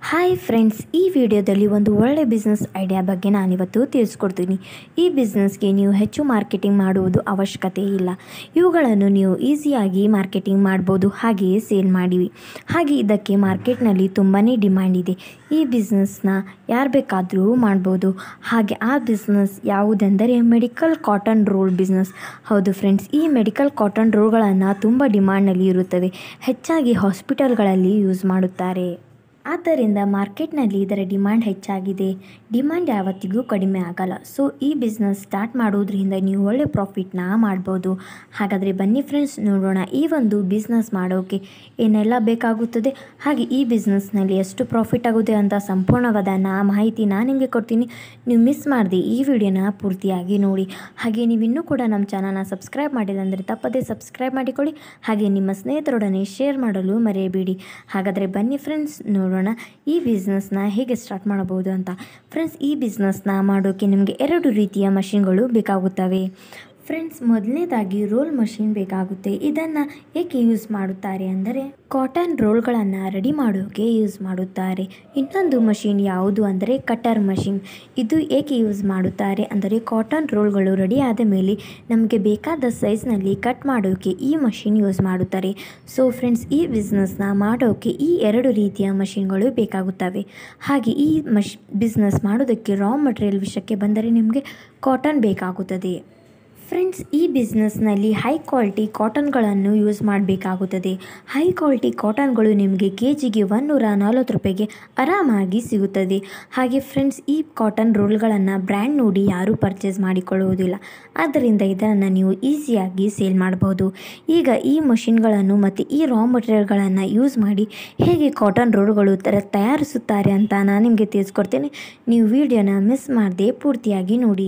hi friends ಈ ವಿಡಿಯೋದಲ್ಲಿ ಒಂದು ಒಳ್ಳೆ ಬಿಸ್ನೆಸ್ ಐಡಿಯಾ ಬಗ್ಗೆ ನಾನಿವತ್ತು ತಿಳಿಸ್ಕೊಡ್ತೀನಿ ಈ ಬಿಸ್ನೆಸ್ಗೆ ನೀವು ಹೆಚ್ಚು ಮಾರ್ಕೆಟಿಂಗ್ ಮಾಡುವುದು ಅವಶ್ಯಕತೆ ಇಲ್ಲ ಇವುಗಳನ್ನು ನೀವು ಈಸಿಯಾಗಿ ಮಾರ್ಕೆಟಿಂಗ್ ಮಾಡ್ಬೋದು ಹಾಗೆಯೇ ಸೇಲ್ ಮಾಡಿವಿ ಹಾಗೆ ಇದಕ್ಕೆ ಮಾರ್ಕೆಟ್ನಲ್ಲಿ ತುಂಬಾ ಡಿಮ್ಯಾಂಡ್ ಇದೆ ಈ ಬಿಸ್ನೆಸ್ನ ಯಾರು ಬೇಕಾದರೂ ಮಾಡ್ಬೋದು ಹಾಗೆ ಆ ಬಿಸ್ನೆಸ್ ಯಾವುದೆಂದರೆ ಮೆಡಿಕಲ್ ಕಾಟನ್ ರೋಲ್ ಬಿಸ್ನೆಸ್ ಹೌದು ಫ್ರೆಂಡ್ಸ್ ಈ ಮೆಡಿಕಲ್ ಕಾಟನ್ ರೋಲ್ಗಳನ್ನು ತುಂಬ ಡಿಮಾಂಡ್ನಲ್ಲಿ ಇರುತ್ತವೆ ಹೆಚ್ಚಾಗಿ ಹಾಸ್ಪಿಟಲ್ಗಳಲ್ಲಿ ಯೂಸ್ ಮಾಡುತ್ತಾರೆ ಆದ್ದರಿಂದ ಮಾರ್ಕೆಟ್ನಲ್ಲಿ ಇದರ ಡಿಮ್ಯಾಂಡ್ ಹೆಚ್ಚಾಗಿದೆ ಡಿಮ್ಯಾಂಡ್ ಯಾವತ್ತಿಗೂ ಕಡಿಮೆ ಆಗಲ್ಲ ಸೊ ಈ ಬಿಸ್ನೆಸ್ ಸ್ಟಾರ್ಟ್ ಮಾಡೋದ್ರಿಂದ ನೀವು ಒಳ್ಳೆ ಪ್ರಾಫಿಟ್ನ ಮಾಡ್ಬೋದು ಹಾಗಾದರೆ ಬನ್ನಿ ಫ್ರೆಂಡ್ಸ್ ನೋಡೋಣ ಈ ಒಂದು ಬಿಸ್ನೆಸ್ ಮಾಡೋಕ್ಕೆ ಏನೆಲ್ಲ ಬೇಕಾಗುತ್ತದೆ ಹಾಗೆ ಈ ಬಿಸ್ನೆಸ್ನಲ್ಲಿ ಎಷ್ಟು ಪ್ರಾಫಿಟ್ ಆಗುತ್ತೆ ಅಂತ ಸಂಪೂರ್ಣವಾದ ನಾ ಮಾಹಿತಿ ನಾನು ನಿಮಗೆ ಕೊಡ್ತೀನಿ ನೀವು ಮಿಸ್ ಮಾಡದೆ ಈ ವಿಡಿಯೋನ ಪೂರ್ತಿಯಾಗಿ ನೋಡಿ ಹಾಗೆ ನೀವು ಇನ್ನೂ ಕೂಡ ನಮ್ಮ ಚಾನಲ್ನ ಸಬ್ಸ್ಕ್ರೈಬ್ ಮಾಡಿಲ್ಲ ಅಂದರೆ ತಪ್ಪದೇ ಸಬ್ಸ್ಕ್ರೈಬ್ ಮಾಡಿಕೊಳ್ಳಿ ಹಾಗೆ ನಿಮ್ಮ ಸ್ನೇಹಿತರೊಡನೆ ಶೇರ್ ಮಾಡಲು ಮರೆಯಬೇಡಿ ಹಾಗಾದರೆ ಬನ್ನಿ ಫ್ರೆಂಡ್ಸ್ ನೋಡೋಣ ಈ ಬಿಸ್ನೆಸ್ನ ಹೇಗೆ ಸ್ಟಾರ್ಟ್ ಮಾಡಬಹುದು ಅಂತ ಫ್ರೆಂಡ್ಸ್ ಈ ಬಿಸ್ನೆಸ್ನ ಮಾಡೋಕ್ಕೆ ನಿಮಗೆ ಎರಡು ರೀತಿಯ ಮಷಿನ್ಗಳು ಬೇಕಾಗುತ್ತವೆ ಫ್ರೆಂಡ್ಸ್ ಮೊದಲನೇದಾಗಿ ರೋಲ್ ಮಷಿನ್ ಬೇಕಾಗುತ್ತೆ ಇದನ್ನು ಏಕೆ ಯೂಸ್ ಮಾಡುತ್ತಾರೆ ಅಂದರೆ ಕಾಟನ್ ರೋಲ್ಗಳನ್ನು ರೆಡಿ ಮಾಡೋಕ್ಕೆ ಯೂಸ್ ಮಾಡುತ್ತಾರೆ ಇನ್ನೊಂದು ಮಷಿನ್ ಯಾವುದು ಅಂದರೆ ಕಟರ್ ಮಷಿನ್ ಇದು ಏಕೆ ಯೂಸ್ ಮಾಡುತ್ತಾರೆ ಅಂದರೆ ಕಾಟನ್ ರೋಲ್ಗಳು ರೆಡಿ ಆದ ಮೇಲೆ ನಮಗೆ ಬೇಕಾದ ಸೈಜ್ನಲ್ಲಿ ಕಟ್ ಮಾಡೋಕ್ಕೆ ಈ ಮಷಿನ್ ಯೂಸ್ ಮಾಡುತ್ತಾರೆ ಸೊ ಫ್ರೆಂಡ್ಸ್ ಈ ಬಿಸ್ನೆಸ್ನ ಮಾಡೋಕ್ಕೆ ಈ ಎರಡು ರೀತಿಯ ಮಷಿನ್ಗಳು ಬೇಕಾಗುತ್ತವೆ ಹಾಗೆ ಈ ಮಷ್ ಬಿಸ್ನೆಸ್ ಮಾಡೋದಕ್ಕೆ ರಾ ಮಟೀರಿಯಲ್ ವಿಷಯಕ್ಕೆ ಬಂದರೆ ನಿಮಗೆ ಕಾಟನ್ ಬೇಕಾಗುತ್ತದೆ ಫ್ರೆಂಡ್ಸ್ ಈ ಬಿಸ್ನೆಸ್ನಲ್ಲಿ ಹೈ ಕ್ವಾಲಿಟಿ ಕಾಟನ್ಗಳನ್ನು ಯೂಸ್ ಮಾಡಬೇಕಾಗುತ್ತದೆ ಹೈ ಕ್ವಾಲಿಟಿ ಕಾಟನ್ಗಳು ನಿಮಗೆ ಕೆ ಜಿಗೆ ಒನ್ನೂರ ನಲ್ವತ್ತು ರೂಪಾಯಿಗೆ ಆರಾಮಾಗಿ ಸಿಗುತ್ತದೆ ಹಾಗೆ ಫ್ರೆಂಡ್ಸ್ ಈ ಕಾಟನ್ ರೋಲ್ಗಳನ್ನು ಬ್ರ್ಯಾಂಡ್ ನೋಡಿ ಯಾರೂ ಪರ್ಚೇಸ್ ಮಾಡಿಕೊಳ್ಳುವುದಿಲ್ಲ ಆದ್ದರಿಂದ ಇದನ್ನು ನೀವು ಈಸಿಯಾಗಿ ಸೇಲ್ ಮಾಡಬಹುದು ಈಗ ಈ ಮಷಿನ್ಗಳನ್ನು ಮತ್ತು ಈ ರಾ ಮಟೀರಿಯಲ್ಗಳನ್ನು ಯೂಸ್ ಮಾಡಿ ಹೇಗೆ ಕಾಟನ್ ರೋಲ್ಗಳು ತರ ತಯಾರಿಸುತ್ತಾರೆ ಅಂತ ನಾನು ನಿಮಗೆ ತಿಳಿಸ್ಕೊಡ್ತೇನೆ ನೀವು ವಿಡಿಯೋನ ಮಿಸ್ ಮಾಡದೆ ಪೂರ್ತಿಯಾಗಿ ನೋಡಿ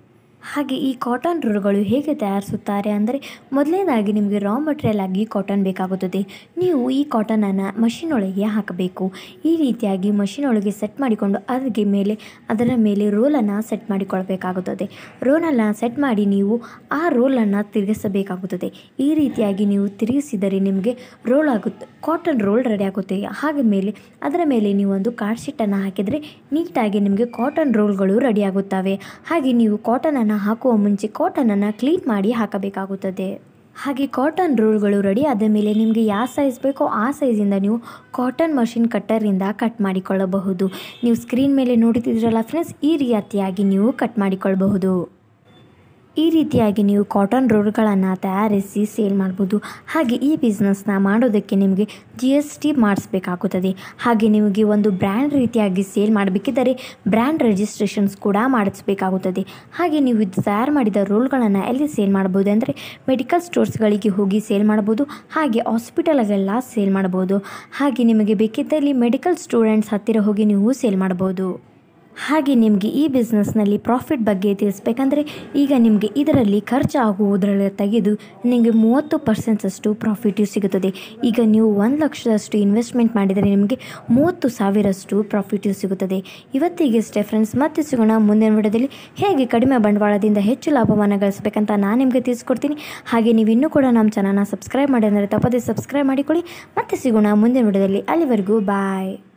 ಹಾಗೆ ಈ ಕಾಟನ್ ರೋಲ್ಗಳು ಹೇಗೆ ತಯಾರಿಸುತ್ತಾರೆ ಅಂದರೆ ಮೊದಲನೇದಾಗಿ ನಿಮಗೆ ರಾ ಮಟೀರಿಯಲ್ ಆಗಿ ಕಾಟನ್ ಬೇಕಾಗುತ್ತದೆ ನೀವು ಈ ಕಾಟನನ್ನು ಮಷಿನ್ ಒಳಗೆ ಹಾಕಬೇಕು ಈ ರೀತಿಯಾಗಿ ಮಷಿನ್ ಒಳಗೆ ಸೆಟ್ ಮಾಡಿಕೊಂಡು ಅದಕ್ಕೆ ಮೇಲೆ ಅದರ ಮೇಲೆ ರೋಲನ್ನು ಸೆಟ್ ಮಾಡಿಕೊಳ್ಬೇಕಾಗುತ್ತದೆ ರೋಲನ್ನು ಸೆಟ್ ಮಾಡಿ ನೀವು ಆ ರೋಲನ್ನು ತಿರುಗಿಸಬೇಕಾಗುತ್ತದೆ ಈ ರೀತಿಯಾಗಿ ನೀವು ತಿರುಗಿಸಿದರೆ ನಿಮಗೆ ರೋಲ್ ಆಗುತ್ತೆ ಕಾಟನ್ ರೋಲ್ ರೆಡಿ ಆಗುತ್ತೆ ಹಾಗೆ ಮೇಲೆ ಅದರ ಮೇಲೆ ನೀವು ಒಂದು ಕಾರ್ಡ್ ಶೀಟನ್ನು ಹಾಕಿದರೆ ನೀಟಾಗಿ ನಿಮಗೆ ಕಾಟನ್ ರೋಲ್ಗಳು ರೆಡಿ ಆಗುತ್ತವೆ ಹಾಗೆ ನೀವು ಕಾಟನನ್ನು ಹಾಕುವ ಮುಂಚೆ ಕಾಟನನ್ನು ಕ್ಲೀನ್ ಮಾಡಿ ಹಾಕಬೇಕಾಗುತ್ತದೆ ಹಾಗೆ ಕಾಟನ್ ರೋಲ್ಗಳು ರೆಡಿ ಆದ ಮೇಲೆ ನಿಮಗೆ ಯಾವ ಸೈಜ್ ಬೇಕೋ ಆ ಸೈಜಿಂದ ನೀವು ಕಾಟನ್ ಮಷಿನ್ ಕಟ್ಟರಿಂದ ಕಟ್ ಮಾಡಿಕೊಳ್ಳಬಹುದು ನೀವು ಸ್ಕ್ರೀನ್ ಮೇಲೆ ನೋಡುತ್ತಿದ್ದೀರಲ್ಲ ಫ್ರೆಂಡ್ಸ್ ಈ ರೀತಿಯಾಗಿ ನೀವು ಕಟ್ ಮಾಡಿಕೊಳ್ಳಬಹುದು ಈ ರೀತಿಯಾಗಿ ನೀವು ಕಾಟನ್ ರೋಲ್ಗಳನ್ನು ತಯಾರಿಸಿ ಸೇಲ್ ಮಾಡ್ಬೋದು ಹಾಗೆ ಈ ಬಿಸ್ನೆಸ್ನ ಮಾಡೋದಕ್ಕೆ ನಿಮಗೆ ಜಿ ಎಸ್ ಟಿ ಮಾಡಿಸ್ಬೇಕಾಗುತ್ತದೆ ಹಾಗೆ ನಿಮಗೆ ಒಂದು ಬ್ರ್ಯಾಂಡ್ ರೀತಿಯಾಗಿ ಸೇಲ್ ಮಾಡಬೇಕಿದ್ದರೆ ಬ್ರ್ಯಾಂಡ್ ರಿಜಿಸ್ಟ್ರೇಷನ್ಸ್ ಕೂಡ ಮಾಡಿಸ್ಬೇಕಾಗುತ್ತದೆ ಹಾಗೆ ನೀವು ಇದು ತಯಾರು ಮಾಡಿದ ರೋಲ್ಗಳನ್ನು ಎಲ್ಲಿ ಸೇಲ್ ಮಾಡ್ಬೋದು ಅಂದರೆ ಮೆಡಿಕಲ್ ಸ್ಟೋರ್ಸ್ಗಳಿಗೆ ಹೋಗಿ ಸೇಲ್ ಮಾಡ್ಬೋದು ಹಾಗೆ ಹಾಸ್ಪಿಟಲ್ಗೆಲ್ಲ ಸೇಲ್ ಮಾಡ್ಬೋದು ಹಾಗೆ ನಿಮಗೆ ಬೇಕಿದ್ದಲ್ಲಿ ಮೆಡಿಕಲ್ ಸ್ಟೂಡೆಂಟ್ಸ್ ಹತ್ತಿರ ಹೋಗಿ ನೀವು ಸೇಲ್ ಮಾಡ್ಬೋದು ಹಾಗೆ ನಿಮಗೆ ಈ ಬಿಸ್ನೆಸ್ನಲ್ಲಿ ಪ್ರಾಫಿಟ್ ಬಗ್ಗೆ ತಿಳಿಸ್ಬೇಕಂದ್ರೆ ಈಗ ನಿಮಗೆ ಇದರಲ್ಲಿ ಖರ್ಚು ಆಗುವುದರಲ್ಲಿ ತೆಗೆದು ನಿಮಗೆ ಮೂವತ್ತು ಪರ್ಸೆಂಟ್ಸಷ್ಟು ಪ್ರಾಫಿಟು ಸಿಗುತ್ತದೆ ಈಗ ನೀವು ಒಂದು ಲಕ್ಷದಷ್ಟು ಇನ್ವೆಸ್ಟ್ಮೆಂಟ್ ಮಾಡಿದರೆ ನಿಮಗೆ ಮೂವತ್ತು ಸಾವಿರಷ್ಟು ಪ್ರಾಫಿಟು ಸಿಗುತ್ತದೆ ಇವತ್ತಿಗೆ ಅಷ್ಟೇ ಫ್ರೆಂಡ್ಸ್ ಮತ್ತೆ ಸಿಗೋಣ ಮುಂದಿನ ವಿಡಿಯೋದಲ್ಲಿ ಹೇಗೆ ಕಡಿಮೆ ಬಂಡವಾಳದಿಂದ ಹೆಚ್ಚು ಲಾಭವನ್ನು ಗಳಿಸಬೇಕಂತ ನಾನು ನಿಮಗೆ ತಿಳಿಸ್ಕೊಡ್ತೀನಿ ಹಾಗೆ ನೀವು ಇನ್ನೂ ಕೂಡ ನಮ್ಮ ಚಾನಲ್ನ ಸಬ್ಸ್ಕ್ರೈಬ್ ಮಾಡಿ ಅಂದರೆ ತಪ್ಪದೇ ಸಬ್ಸ್ಕ್ರೈಬ್ ಮಾಡಿಕೊಳ್ಳಿ ಮತ್ತೆ ಸಿಗೋಣ ಮುಂದಿನ ವಿಡಿಯೋದಲ್ಲಿ ಅಲ್ಲಿವರೆಗೂ ಬಾಯ್